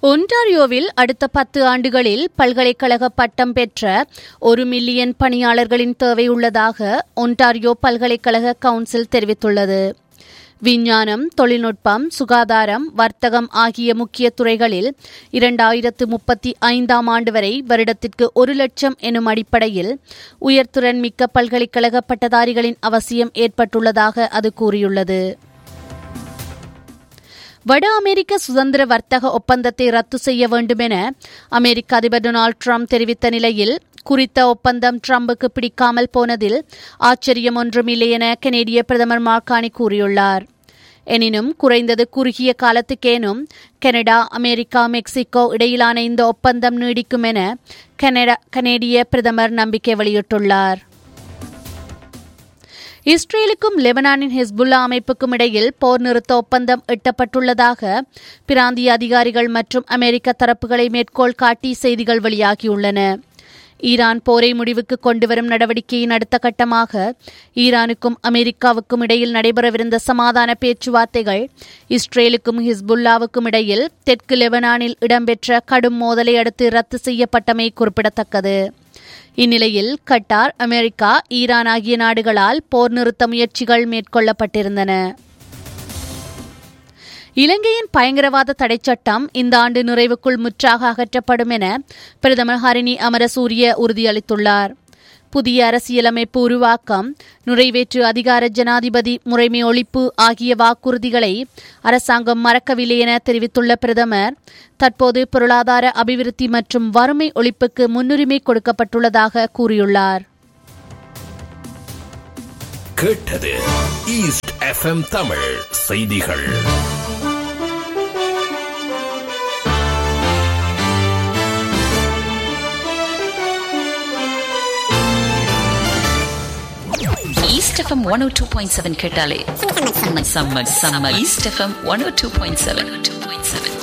ஒன்டாரியோவில் அடுத்த பத்து ஆண்டுகளில் பல்கலைக்கழக பட்டம் பெற்ற ஒரு மில்லியன் பணியாளர்களின் தேவை உள்ளதாக ஒன்டாரியோ பல்கலைக்கழக கவுன்சில் தெரிவித்துள்ளது விஞ்ஞானம் தொழில்நுட்பம் சுகாதாரம் வர்த்தகம் ஆகிய முக்கிய துறைகளில் இரண்டாயிரத்து முப்பத்தி ஐந்தாம் ஆண்டு வரை வருடத்திற்கு ஒரு லட்சம் எனும் அடிப்படையில் உயர்திறன் மிக்க பல்கலைக்கழக பட்டதாரிகளின் அவசியம் ஏற்பட்டுள்ளதாக அது கூறியுள்ளது வட அமெரிக்க சுதந்திர வர்த்தக ஒப்பந்தத்தை ரத்து செய்ய வேண்டும் என அமெரிக்க அதிபர் டொனால்டு ட்ரம்ப் தெரிவித்த நிலையில் குறித்த ஒப்பந்தம் ட்ரம்புக்கு பிடிக்காமல் போனதில் ஆச்சரியம் ஒன்றுமில்லை என கனேடிய பிரதமர் மார்கானி கூறியுள்ளார் எனினும் குறைந்தது குறுகிய காலத்துக்கேனும் கனடா அமெரிக்கா மெக்சிகோ இடையிலான இந்த ஒப்பந்தம் நீடிக்கும் என கனடா கனேடிய பிரதமர் நம்பிக்கை வெளியிட்டுள்ளார் இஸ்ரேலுக்கும் லெபனானின் ஹிஸ்புல்லா அமைப்புக்கும் இடையில் போர் நிறுத்த ஒப்பந்தம் எட்டப்பட்டுள்ளதாக பிராந்திய அதிகாரிகள் மற்றும் அமெரிக்க தரப்புகளை மேற்கோள் காட்டி செய்திகள் வெளியாகியுள்ளன ஈரான் போரை முடிவுக்கு கொண்டுவரும் நடவடிக்கையின் அடுத்த கட்டமாக ஈரானுக்கும் அமெரிக்காவுக்கும் இடையில் நடைபெறவிருந்த சமாதான பேச்சுவார்த்தைகள் இஸ்ரேலுக்கும் ஹிஸ்புல்லாவுக்கும் இடையில் தெற்கு லெபனானில் இடம்பெற்ற கடும் மோதலை அடுத்து ரத்து செய்யப்பட்டமை குறிப்பிடத்தக்கது இந்நிலையில் கட்டார் அமெரிக்கா ஈரான் ஆகிய நாடுகளால் போர் நிறுத்த முயற்சிகள் மேற்கொள்ளப்பட்டிருந்தன இலங்கையின் பயங்கரவாத தடைச்சட்டம் இந்த ஆண்டு நிறைவுக்குள் முற்றாக அகற்றப்படும் என பிரதமர் ஹரிணி அமரசூரிய உறுதியளித்துள்ளார் புதிய அரசியலமைப்பு உருவாக்கம் நிறைவேற்று அதிகார ஜனாதிபதி முறைமை ஒழிப்பு ஆகிய வாக்குறுதிகளை அரசாங்கம் மறக்கவில்லை என தெரிவித்துள்ள பிரதமர் தற்போது பொருளாதார அபிவிருத்தி மற்றும் வறுமை ஒழிப்புக்கு முன்னுரிமை கொடுக்கப்பட்டுள்ளதாக கூறியுள்ளார் கேட்டது ஈஸ்ட் எஃப்எம் தமிழ் செய்திகள் East FM 102.7 கேட்டாலே செம்ம செம்ம செம்ம east FM one O two point seven two point seven